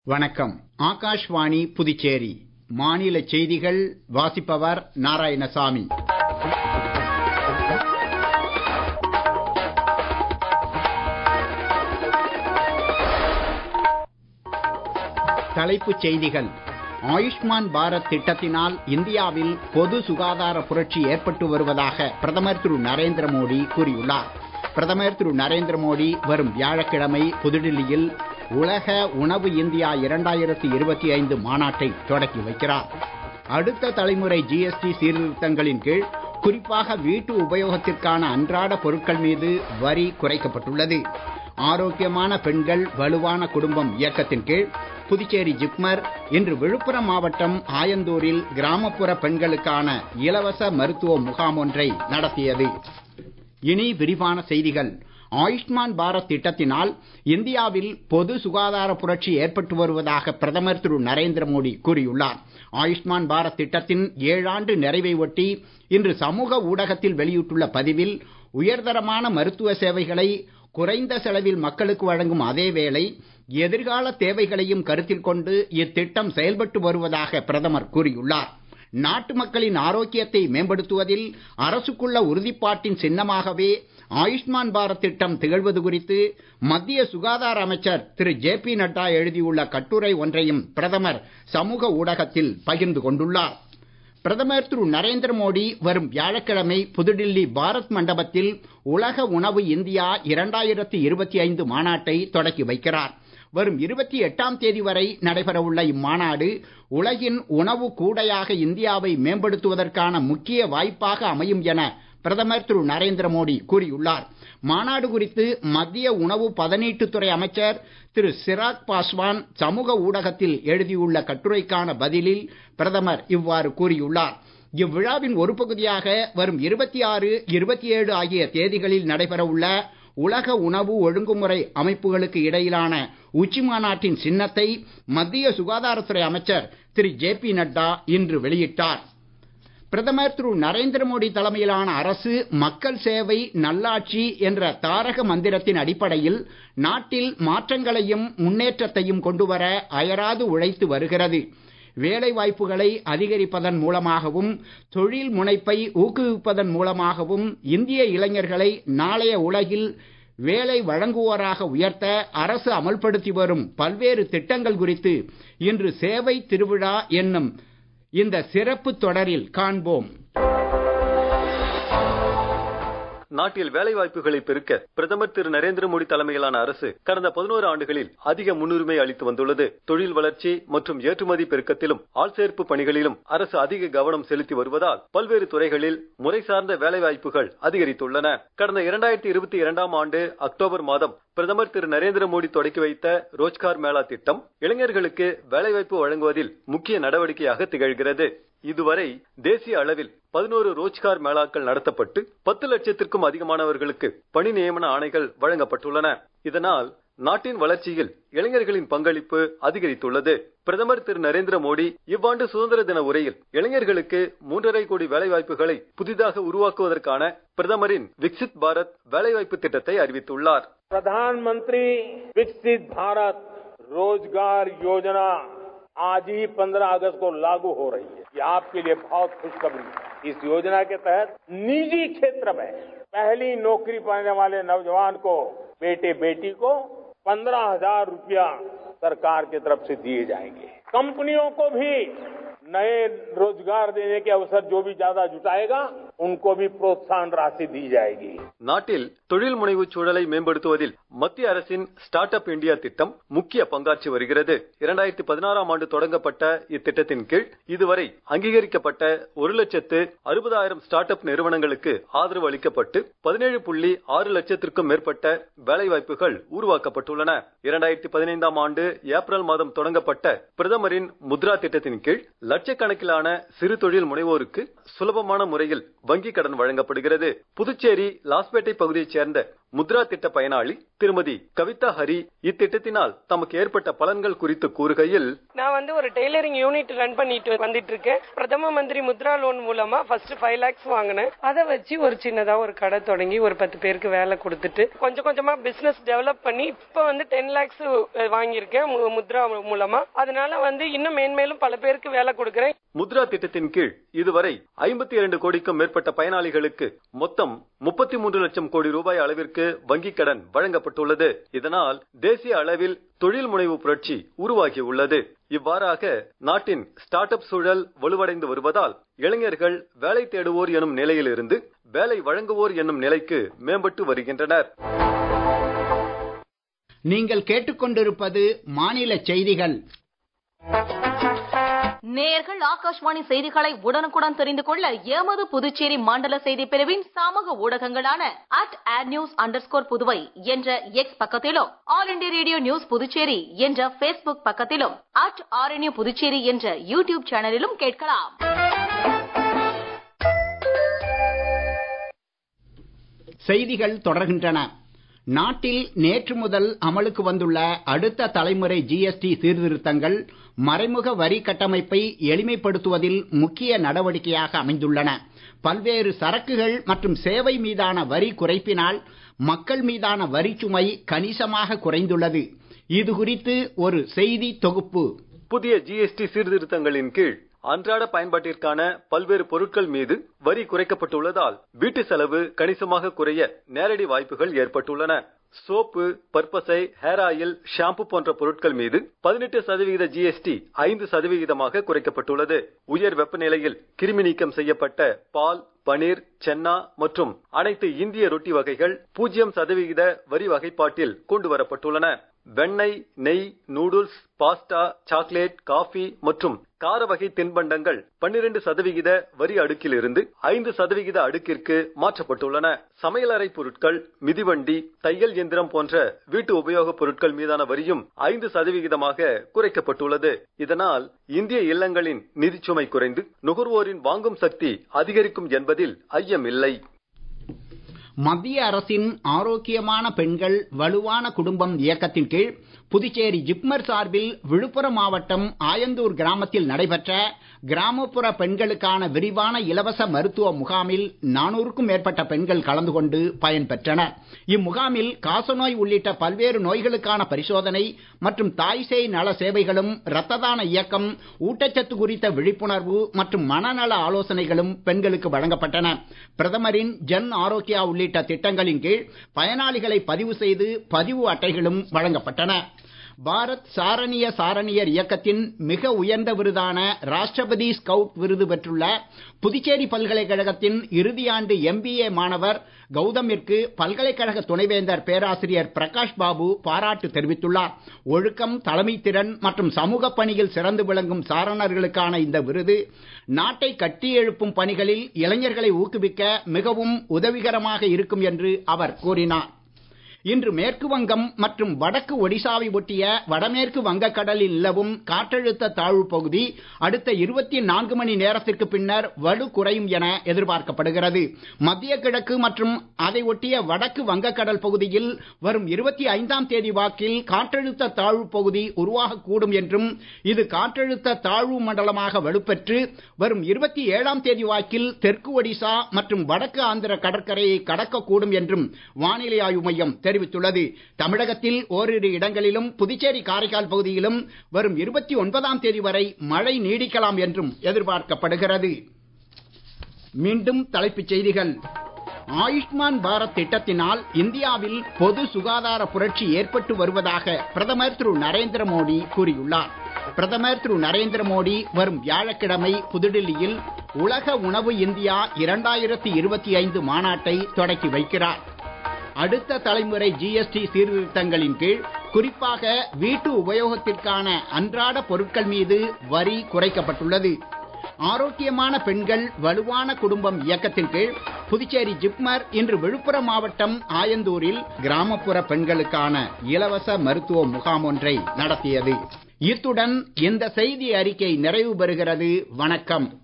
வணக்கம் ஆகாஷ்வாணி புதுச்சேரி மாநில செய்திகள் வாசிப்பவர் நாராயணசாமி தலைப்புச் செய்திகள் ஆயுஷ்மான் பாரத் திட்டத்தினால் இந்தியாவில் பொது சுகாதார புரட்சி ஏற்பட்டு வருவதாக பிரதமர் திரு நரேந்திர மோடி கூறியுள்ளார் பிரதமர் திரு நரேந்திர மோடி வரும் வியாழக்கிழமை புதுடில்லியில் உலக உணவு இந்தியா இரண்டாயிரத்தி இருபத்தி ஐந்து மாநாட்டை தொடக்கி வைக்கிறார் அடுத்த தலைமுறை ஜிஎஸ்டி சீர்திருத்தங்களின் கீழ் குறிப்பாக வீட்டு உபயோகத்திற்கான அன்றாட பொருட்கள் மீது வரி குறைக்கப்பட்டுள்ளது ஆரோக்கியமான பெண்கள் வலுவான குடும்பம் இயக்கத்தின் கீழ் புதுச்சேரி ஜிப்மர் இன்று விழுப்புரம் மாவட்டம் ஆயந்தூரில் கிராமப்புற பெண்களுக்கான இலவச மருத்துவ முகாம் ஒன்றை நடத்தியது இனி விரிவான செய்திகள் ஆயுஷ்மான் பாரத் திட்டத்தினால் இந்தியாவில் பொது சுகாதார புரட்சி ஏற்பட்டு வருவதாக பிரதமர் திரு நரேந்திர மோடி கூறியுள்ளார் ஆயுஷ்மான் பாரத் திட்டத்தின் ஏழாண்டு நிறைவை ஒட்டி இன்று சமூக ஊடகத்தில் வெளியிட்டுள்ள பதிவில் உயர்தரமான மருத்துவ சேவைகளை குறைந்த செலவில் மக்களுக்கு வழங்கும் அதே வேளை எதிர்கால தேவைகளையும் கருத்தில் கொண்டு இத்திட்டம் செயல்பட்டு வருவதாக பிரதமர் கூறியுள்ளார் நாட்டு மக்களின் ஆரோக்கியத்தை மேம்படுத்துவதில் அரசுக்குள்ள உறுதிப்பாட்டின் சின்னமாகவே ஆயுஷ்மான் பாரத் திட்டம் திகழ்வது குறித்து மத்திய சுகாதார அமைச்சர் திரு ஜே பி நட்டா எழுதியுள்ள கட்டுரை ஒன்றையும் பிரதமர் சமூக ஊடகத்தில் பகிர்ந்து கொண்டுள்ளார் பிரதமர் திரு நரேந்திர மோடி வரும் வியாழக்கிழமை புதுடில்லி பாரத் மண்டபத்தில் உலக உணவு இந்தியா இரண்டாயிரத்தி இருபத்தி ஐந்து மாநாட்டை தொடக்கி வைக்கிறார் வரும் இருபத்தி எட்டாம் தேதி வரை நடைபெறவுள்ள இம்மாநாடு உலகின் உணவு கூடையாக இந்தியாவை மேம்படுத்துவதற்கான முக்கிய வாய்ப்பாக அமையும் என பிரதமர் திரு நரேந்திர மோடி கூறியுள்ளார் மாநாடு குறித்து மத்திய உணவு பதனீட்டுத்துறை அமைச்சர் திரு சிராக் பாஸ்வான் சமூக ஊடகத்தில் எழுதியுள்ள கட்டுரைக்கான பதிலில் பிரதமர் இவ்வாறு கூறியுள்ளார் இவ்விழாவின் ஒரு பகுதியாக வரும் இருபத்தி ஆறு இருபத்தி ஏழு ஆகிய தேதிகளில் நடைபெறவுள்ள உலக உணவு ஒழுங்குமுறை அமைப்புகளுக்கு இடையிலான உச்சி மாநாட்டின் சின்னத்தை மத்திய சுகாதாரத்துறை அமைச்சர் திரு ஜே பி நட்டா இன்று வெளியிட்டார் பிரதமர் திரு நரேந்திர மோடி தலைமையிலான அரசு மக்கள் சேவை நல்லாட்சி என்ற தாரக மந்திரத்தின் அடிப்படையில் நாட்டில் மாற்றங்களையும் முன்னேற்றத்தையும் கொண்டுவர அயராது உழைத்து வருகிறது வேலை வாய்ப்புகளை அதிகரிப்பதன் மூலமாகவும் தொழில் முனைப்பை ஊக்குவிப்பதன் மூலமாகவும் இந்திய இளைஞர்களை நாளைய உலகில் வேலை வழங்குவோராக உயர்த்த அரசு அமல்படுத்தி வரும் பல்வேறு திட்டங்கள் குறித்து இன்று சேவை திருவிழா என்னும் இந்த சிறப்பு தொடரில் காண்போம் நாட்டில் வேலை வாய்ப்புகளை பெருக்க பிரதமர் திரு நரேந்திர மோடி தலைமையிலான அரசு கடந்த பதினோரு ஆண்டுகளில் அதிக முன்னுரிமை அளித்து வந்துள்ளது தொழில் வளர்ச்சி மற்றும் ஏற்றுமதி பெருக்கத்திலும் ஆள் சேர்ப்பு பணிகளிலும் அரசு அதிக கவனம் செலுத்தி வருவதால் பல்வேறு துறைகளில் முறை சார்ந்த வேலை வாய்ப்புகள் அதிகரித்துள்ளன கடந்த இரண்டாயிரத்தி இருபத்தி இரண்டாம் ஆண்டு அக்டோபர் மாதம் பிரதமர் திரு நரேந்திர மோடி தொடக்கி வைத்த ரோஜ்கார் மேளா திட்டம் இளைஞர்களுக்கு வேலைவாய்ப்பு வழங்குவதில் முக்கிய நடவடிக்கையாக திகழ்கிறது இதுவரை தேசிய அளவில் பதினோரு ரோஜ்கார் மேளாக்கள் நடத்தப்பட்டு பத்து லட்சத்திற்கும் அதிகமானவர்களுக்கு பணி நியமன ஆணைகள் வழங்கப்பட்டுள்ளன இதனால் நாட்டின் வளர்ச்சியில் இளைஞர்களின் பங்களிப்பு அதிகரித்துள்ளது பிரதமர் திரு நரேந்திர மோடி இவ்வாண்டு சுதந்திர தின உரையில் இளைஞர்களுக்கு மூன்றரை கோடி வேலைவாய்ப்புகளை புதிதாக உருவாக்குவதற்கான பிரதமரின் விக்சித் பாரத் வேலைவாய்ப்பு திட்டத்தை அறிவித்துள்ளார் பிரதான் மந்திரி விக்சித் பாரத் ரோஜ்கார் யோஜனா आज ही 15 अगस्त को लागू हो रही है ये आपके लिए बहुत खुशखबरी है इस योजना के तहत निजी क्षेत्र में पहली नौकरी पाने वाले नौजवान को बेटे बेटी को पंद्रह हजार रुपया सरकार की तरफ से दिए जाएंगे कंपनियों को भी नए रोजगार देने के अवसर जो भी ज्यादा जुटाएगा उनको भी प्रोत्साहन राशि दी जाएगी நாட்டில் தொழில் முனைவு சூழலை மேம்படுத்துவதில் மத்திய அரசின் ஸ்டார்ட் அப் இந்தியா திட்டம் முக்கிய பங்காற்றி வருகிறது இரண்டாயிரத்தி பதினாறாம் ஆண்டு தொடங்கப்பட்ட இத்திட்டத்தின் கீழ் இதுவரை அங்கீகரிக்கப்பட்ட ஒரு லட்சத்து அறுபதாயிரம் ஸ்டார்ட் அப் நிறுவனங்களுக்கு ஆதரவு அளிக்கப்பட்டு பதினேழு புள்ளி ஆறு லட்சத்திற்கும் மேற்பட்ட வேலைவாய்ப்புகள் உருவாக்கப்பட்டுள்ளன இரண்டாயிரத்தி பதினைந்தாம் ஆண்டு ஏப்ரல் மாதம் தொடங்கப்பட்ட பிரதமரின் முத்ரா திட்டத்தின் கீழ் லட்சக்கணக்கிலான சிறு தொழில் முனைவோருக்கு சுலபமான முறையில் வங்கிக் கடன் வழங்கப்படுகிறது புதுச்சேரி லாஸ்பேட்டை பகுதியைச் சேர்ந்த முத்ரா திட்ட பயனாளி திருமதி கவிதா ஹரி இத்திட்டத்தினால் தமக்கு ஏற்பட்ட பலன்கள் குறித்து கூறுகையில் நான் வந்து ஒரு டெய்லரிங் யூனிட் ரன் பண்ணிட்டு வந்துட்டு இருக்கேன் பிரதம மந்திரி முத்ரா லோன் மூலமா ஃபர்ஸ்ட் ஃபைவ் லேக்ஸ் வாங்கினேன் அதை வச்சு ஒரு சின்னதா ஒரு கடை தொடங்கி ஒரு பத்து பேருக்கு வேலை கொடுத்துட்டு கொஞ்சம் கொஞ்சமா பிசினஸ் டெவலப் பண்ணி இப்ப வந்து டென் லேக்ஸ் வாங்கியிருக்கேன் மு- முத்ரா மூலமா அதனால வந்து இன்னும் மேன்மேலும் பல பேருக்கு வேலை கொடுக்கறேன் முத்ரா திட்டத்தின் கீழ் இதுவரை ஐம்பத்தி இரண்டு கோடிக்கும் மேற்பட்ட பயனாளிகளுக்கு மொத்தம் முப்பத்தி மூன்று லட்சம் கோடி ரூபாய் அளவிற்கு வங்கிக் கடன் வழங்கப்பட்டுள்ளது இதனால் தேசிய அளவில் தொழில் முனைவு புரட்சி உருவாகியுள்ளது இவ்வாறாக நாட்டின் ஸ்டார்ட் அப் சூழல் வலுவடைந்து வருவதால் இளைஞர்கள் வேலை தேடுவோர் எனும் நிலையிலிருந்து வேலை வழங்குவோர் என்னும் நிலைக்கு மேம்பட்டு வருகின்றனர் நீங்கள் கேட்டுக்கொண்டிருப்பது மாநில செய்திகள் நேயர்கள் ஆகாஷ்வாணி செய்திகளை உடனுக்குடன் தெரிந்து கொள்ள எமது புதுச்சேரி மண்டல செய்தி பிரிவின் சமூக ஊடகங்களான at at news underscore Puduvai என்ற எக்ஸ் பக்கத்திலும் all India radio news Puducherry என்ற பேஸ்புக் பக்கத்திலும் அட் ஆர்என்யூ புதுச்சேரி என்ற யூடியூப் சேனலிலும் கேட்கலாம் செய்திகள் தொடர்கின்றன நாட்டில் நேற்று முதல் அமலுக்கு வந்துள்ள அடுத்த தலைமுறை ஜிஎஸ்டி சீர்திருத்தங்கள் மறைமுக வரி கட்டமைப்பை எளிமைப்படுத்துவதில் முக்கிய நடவடிக்கையாக அமைந்துள்ளன பல்வேறு சரக்குகள் மற்றும் சேவை மீதான வரி குறைப்பினால் மக்கள் மீதான வரிச்சுமை கணிசமாக குறைந்துள்ளது இது குறித்து ஒரு செய்தி தொகுப்பு புதிய ஜிஎஸ்டி சீர்திருத்தங்களின் கீழ் அன்றாட பயன்பாட்டிற்கான பல்வேறு பொருட்கள் மீது வரி குறைக்கப்பட்டுள்ளதால் வீட்டு செலவு கணிசமாக குறைய நேரடி வாய்ப்புகள் ஏற்பட்டுள்ளன சோப்பு பற்பசை ஹேர் ஆயில் ஷாம்பு போன்ற பொருட்கள் மீது பதினெட்டு சதவிகித ஜிஎஸ்டி ஐந்து சதவிகிதமாக குறைக்கப்பட்டுள்ளது உயர் வெப்பநிலையில் கிருமி நீக்கம் செய்யப்பட்ட பால் பனீர் சென்னா மற்றும் அனைத்து இந்திய ரொட்டி வகைகள் பூஜ்ஜியம் சதவிகித வரி வகைப்பாட்டில் கொண்டு வரப்பட்டுள்ளன வெண்ணெய் நெய் நூடுல்ஸ் பாஸ்டா சாக்லேட் காஃபி மற்றும் கார வகை தின்பண்டங்கள் பன்னிரண்டு சதவிகித வரி அடுக்கில் இருந்து ஐந்து சதவிகித அடுக்கிற்கு மாற்றப்பட்டுள்ளன சமையலறை பொருட்கள் மிதிவண்டி தையல் இயந்திரம் போன்ற வீட்டு உபயோகப் பொருட்கள் மீதான வரியும் ஐந்து சதவிகிதமாக குறைக்கப்பட்டுள்ளது இதனால் இந்திய இல்லங்களின் நிதிச்சுமை குறைந்து நுகர்வோரின் வாங்கும் சக்தி அதிகரிக்கும் என்பதில் ஐயமில்லை மத்திய அரசின் ஆரோக்கியமான பெண்கள் வலுவான குடும்பம் இயக்கத்தின் கீழ் புதுச்சேரி ஜிப்மர் சார்பில் விழுப்புரம் மாவட்டம் ஆயந்தூர் கிராமத்தில் நடைபெற்ற கிராமப்புற பெண்களுக்கான விரிவான இலவச மருத்துவ முகாமில் நானூறுக்கும் மேற்பட்ட பெண்கள் கலந்து கொண்டு பயன்பெற்றனர் இம்முகாமில் காசநோய் உள்ளிட்ட பல்வேறு நோய்களுக்கான பரிசோதனை மற்றும் தாய்சேய் நல சேவைகளும் இரத்த தான இயக்கம் ஊட்டச்சத்து குறித்த விழிப்புணர்வு மற்றும் மனநல ஆலோசனைகளும் பெண்களுக்கு வழங்கப்பட்டன பிரதமரின் ஜன் ஆரோக்கியா உள்ளிட்ட திட்டங்களின் கீழ் பயனாளிகளை பதிவு செய்து பதிவு அட்டைகளும் வழங்கப்பட்டன பாரத் சாரணிய சாரணியர் இயக்கத்தின் மிக உயர்ந்த விருதான ராஷ்டிரபதி ஸ்கவுட் விருது பெற்றுள்ள புதுச்சேரி பல்கலைக்கழகத்தின் இறுதியாண்டு எம்பிஏ மாணவர் கௌதமிற்கு பல்கலைக்கழக துணைவேந்தர் பேராசிரியர் பிரகாஷ் பாபு பாராட்டு தெரிவித்துள்ளார் ஒழுக்கம் தலைமைத்திறன் மற்றும் சமூக பணியில் சிறந்து விளங்கும் சாரணர்களுக்கான இந்த விருது நாட்டை கட்டியெழுப்பும் பணிகளில் இளைஞர்களை ஊக்குவிக்க மிகவும் உதவிகரமாக இருக்கும் என்று அவர் கூறினார் இன்று மேற்கு வங்கம் மற்றும் வடக்கு ஒடிசாவை ஒட்டிய வடமேற்கு வங்கக்கடலில் நிலவும் காற்றழுத்த தாழ்வு பகுதி அடுத்த இருபத்தி நான்கு மணி நேரத்திற்கு பின்னர் வலு குறையும் என எதிர்பார்க்கப்படுகிறது மத்திய கிழக்கு மற்றும் அதை ஒட்டிய வடக்கு வங்கக்கடல் பகுதியில் வரும் இருபத்தி ஐந்தாம் தேதி வாக்கில் காற்றழுத்த தாழ்வு பகுதி உருவாகக்கூடும் என்றும் இது காற்றழுத்த தாழ்வு மண்டலமாக வலுப்பெற்று வரும் இருபத்தி ஏழாம் தேதி வாக்கில் தெற்கு ஒடிசா மற்றும் வடக்கு ஆந்திர கடற்கரையை கடக்கக்கூடும் என்றும் வானிலை ஆய்வு மையம் தெரிவித்துள்ளது தமிழகத்தில் ஓரிரு இடங்களிலும் புதுச்சேரி காரைக்கால் பகுதியிலும் வரும் இருபத்தி ஒன்பதாம் தேதி வரை மழை நீடிக்கலாம் என்றும் எதிர்பார்க்கப்படுகிறது மீண்டும் தலைப்புச் செய்திகள் ஆயுஷ்மான் பாரத் திட்டத்தினால் இந்தியாவில் பொது சுகாதார புரட்சி ஏற்பட்டு வருவதாக பிரதமர் திரு நரேந்திர மோடி கூறியுள்ளார் பிரதமர் திரு நரேந்திர மோடி வரும் வியாழக்கிழமை புதுடில்லியில் உலக உணவு இந்தியா இரண்டாயிரத்தி இருபத்தி ஐந்து மாநாட்டை தொடக்கி வைக்கிறார் அடுத்த தலைமுறை ஜிஎஸ்டி சீர்திருத்தங்களின் கீழ் குறிப்பாக வீட்டு உபயோகத்திற்கான அன்றாட பொருட்கள் மீது வரி குறைக்கப்பட்டுள்ளது ஆரோக்கியமான பெண்கள் வலுவான குடும்பம் இயக்கத்தின் கீழ் புதுச்சேரி ஜிப்மர் இன்று விழுப்புரம் மாவட்டம் ஆயந்தூரில் கிராமப்புற பெண்களுக்கான இலவச மருத்துவ முகாம் ஒன்றை நடத்தியது இத்துடன் இந்த செய்தி அறிக்கை நிறைவு பெறுகிறது வணக்கம்